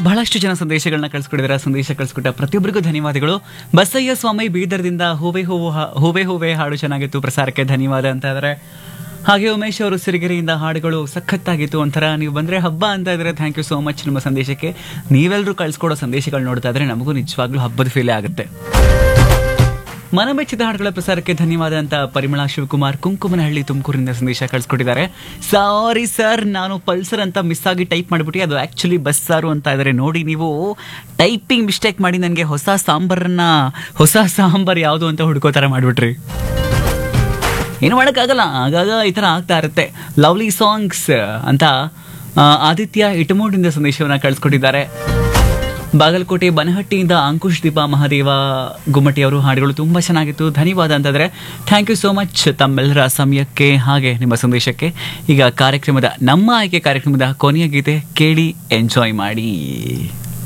ಬಹಳಷ್ಟು ಜನ ಸಂದೇಶಗಳನ್ನ ಕಳಿಸ್ಕೊಟ್ಟಿದ್ದಾರೆ ಸಂದೇಶ ಕಳಿಸ್ಕೊಟ್ಟ ಪ್ರತಿಯೊಬ್ಬರಿಗೂ ಧನ್ಯವಾದಗಳು ಬಸಯ್ಯ ಸ್ವಾಮಿ ಬೀದರ್ದಿಂದ ಹೂವೆ ಹೂವು ಹಾ- ಹೂವೆ ಹೂವೆ ಹಾಡು ಚೆನ್ನಾಗಿತ್ತು ಪ್ರಸಾರಕ್ಕೆ ಧನ್ಯವಾದ ಅಂತ ಇದ್ದಾರೆ ಹಾಗೆ ಉಮೇಶ್ ಅವರು ಸಿರಿಗೆರೆಯಿಂದ ಹಾಡುಗಳು ಸಖತ್ತಾಗಿತ್ತು ಒಂಥರ ನೀವು ಬಂದ್ರೆ ಹಬ್ಬ ಅಂತ ಇದ್ರೆ ಥ್ಯಾಂಕ್ ಯು ಸೋ ಮಚ್ ನಿಮ್ಮ ಸಂದೇಶಕ್ಕೆ ನೀವೆಲ್ಲರೂ ಕಳಿಸ್ಕೊಡೋ ಸಂದೇಶಗಳು ನೋಡ್ತಾ ಇದ್ರೆ ನಮಗೂ ನಿಜವಾಗ್ಲೂ ಹಬ್ಬದ ಫೀಲೇ ಆಗುತ್ತೆ ಮನಮೆಚ್ಚಿದ ಹಾಡುಗಳ ಪ್ರಸಾರಕ್ಕೆ ಧನ್ಯವಾದ ಅಂತ ಪರಿಮಳ ಶಿವಕುಮಾರ್ ಕುಂಕುಮನಹಳ್ಳಿ ತುಮಕೂರಿನಿಂದ ಸಂದೇಶ ಕಳಿಸ್ಕೊಟ್ಟಿದ್ದಾರೆ ಸಾರಿ ಸರ್ ನಾನು ಪಲ್ಸರ್ ಅಂತ ಮಿಸ್ ಆಗಿ ಟೈಪ್ ಮಾಡಿಬಿಟ್ಟು ಅದು ಆಕ್ಚುಲಿ ಬಸ್ಸಾರು ಅಂತ ಇದ್ದಾರೆ ನೋಡಿ ನೀವು ಟೈಪಿಂಗ್ ಮಿಸ್ಟೇಕ್ ಮಾಡಿ ನನಗೆ ಹೊಸ ಸಾಂಬಾರನ್ನ ಹೊಸ ಸಾಂಬಾರ್ ಯಾವುದು ಅಂತ ಹುಡ್ಕೋ ಥರ ಮಾಡಿಬಿಟ್ರಿ ಏನು ಮಾಡೋಕ್ಕಾಗಲ್ಲ ಆಗಾಗ ಈ ಥರ ಆಗ್ತಾ ಇರುತ್ತೆ ಲವ್ಲಿ ಸಾಂಗ್ಸ್ ಅಂತ ಆ, ಆದಿತ್ಯ ಇಟಮೋಡಿಂದ ಸಂದೇಶವನ್ನು ಕಳಿಸ್ಕೊಟ್ಟಿದ್ದಾರೆ ಬಾಗಲಕೋಟೆ ಬನಹಟ್ಟಿಯಿಂದ ಅಂಕುಶ್ ದೀಪ ಮಹಾದೇವ ಗುಮ್ಮಟಿ ಅವರು ಹಾಡುಗಳು ತುಂಬ ಚೆನ್ನಾಗಿತ್ತು ಧನ್ಯವಾದ ಅಂತಂದರೆ ಥ್ಯಾಂಕ್ ಯು ಸೋ ಮಚ್ ತಮ್ಮೆಲ್ಲರ ಸಮಯಕ್ಕೆ ಹಾಗೆ ನಿಮ್ಮ ಸಂದೇಶಕ್ಕೆ ಈಗ ಕಾರ್ಯಕ್ರಮದ ನಮ್ಮ ಆಯ್ಕೆ ಕಾರ್ಯಕ್ರಮದ ಕೊನೆಯ ಗೀತೆ ಕೇಳಿ ಎಂಜಾಯ್ ಮಾಡಿ